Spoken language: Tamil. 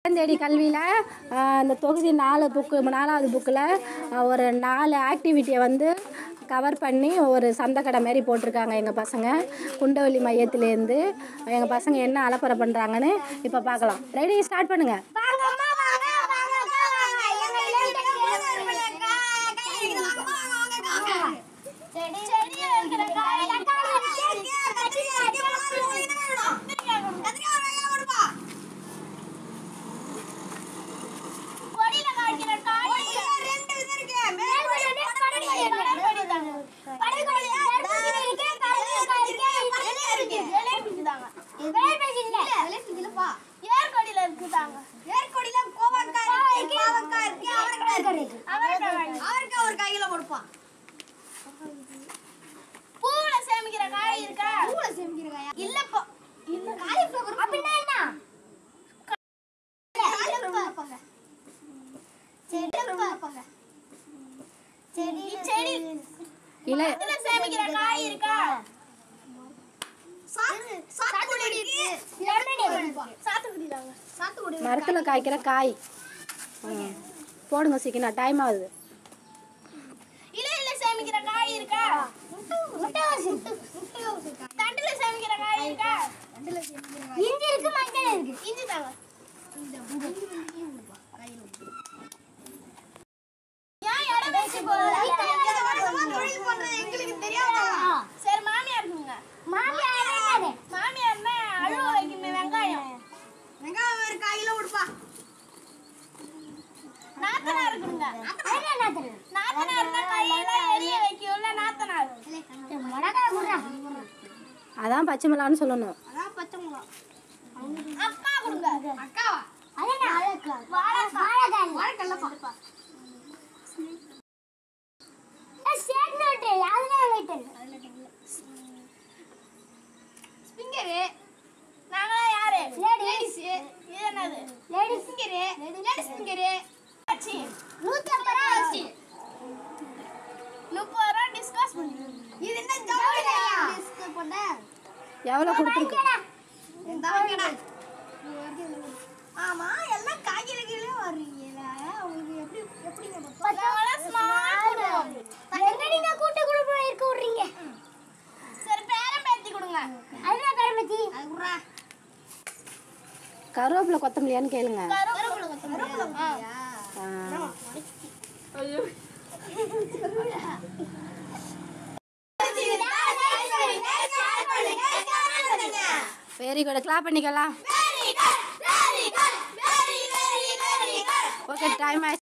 தேடி கல்வியில் இந்த தொகுதி நாலு புக்கு நாலாவது புக்கில் ஒரு நாலு ஆக்டிவிட்டியை வந்து கவர் பண்ணி ஒரு சந்தைக்கடை மாரி போட்டிருக்காங்க எங்கள் பசங்க குண்டவள்ளி மையத்திலேருந்து எங்கள் பசங்க என்ன அலப்பறை பண்ணுறாங்கன்னு இப்போ பார்க்கலாம் ரெடி ஸ்டார்ட் பண்ணுங்கள் வாங்கம்மா வாங்க வாங்க வாங்க எங்க இளைஞர் கேளுங்க கை வாங்க வாங்க வாங்க செடி செடி இருக்கிற காய் தக்காளி இருக்கு கத்திரிக்காய் இருக்கு கத்திரிக்காய் கத்திரிக்காய் கையில கொடுப்பா கொடியில காய்க்கிற காய் ரெண்டு இது இருக்கு மேல் கொடி படகொடி படகொடி தாங்க படகொடி தர்பூசணி இருக்கு கத்திரிக்காய் இருக்கு ஜலேபி இருக்கு தாங்க ஜலேபி இல்ல ஜலேபி இல்லப்பா ஏர்கொடியில இருக்குதாங்க ஏர்கொடியில கோவக்காய் இருக்கு பாவக்காய் இருக்கு அவரைக்காய் இருக்கு அவரைக்காய் அவரைக்காய் ஒரு கையில கொடுப்பான் பூவுல சேமிக்கிற காய் இருக்கா பூவுல சேமிக்கிற காயா இல்லப்பா இல்ல காலிஃப்ளவர் அப்படினா என்ன காலிஃப்ளவர் செடி வைப்பாங்க செடி செடி இல்லை மரத்துல சேமிக்கிற காய் இருக்கா சாத்துக்குடி இருக்கு சாத்துக்குடி தாங்க சாத்துக்குடி மரத்தில் காய்க்கிற காய் ம். போடுங்க சீக்கிரம் டைம் ஆகுது இலையில சேமிக்கிற காய் இருக்கா முட்டைகோஸ் தண்டுல சேமிக்கிற காய் இருக்கா இஞ்சி இருக்கு மஞ்சள் இருக்கு இஞ்சி தாங்க ஏன் இடம் வச்சு போகுது? சரி, மாமியார் இருக்குங்க. மாமியார்னா அழுவ வைக்குமே வெங்காயம் நாத்தனார் இருக்குங்க. நாத்தனார்னா கையெல்லாம் எரிய வைக்கும்ல நாத்தனார். அதான் பச்சை மிளான்னு சொல்லணும் அக்கா கொடுங்க. வாழைக்காய். ஸ்பிங்கரு. நாங்களாம் யாரு? Ladies. இது என்னது? ஸ்பிங்கரு. Ladies ஸ்பிங்கரு. ஆச்சி. ஆச்சி. முப்பது ரூபா discuss பண்ணு. எவ்வளோ கொடுத்துருக்கு ஆமா எல்லாம் காய்கறி கீழே வர்றீங்கள உங்களுக்கு எப்படி எப்படிங்க நாங்களாம் ஸ்மார்ட் எங்கடிங்க கூட்ட குழுப்ப இருக்க விடுறீங்க சரி பேரம் பேத்தி கொடுங்க அதுனா பேரம் பேத்தி அது குடுறா கருவேப்பிலை கொத்தமல்லியான்னு கேளுங்க கருவேப்பிலை கருவேப்பிலை ஆ. வெரி குட் கிளாப் பண்ணிக்கலாம் ஓகே டைம் ஆயிடுச்சு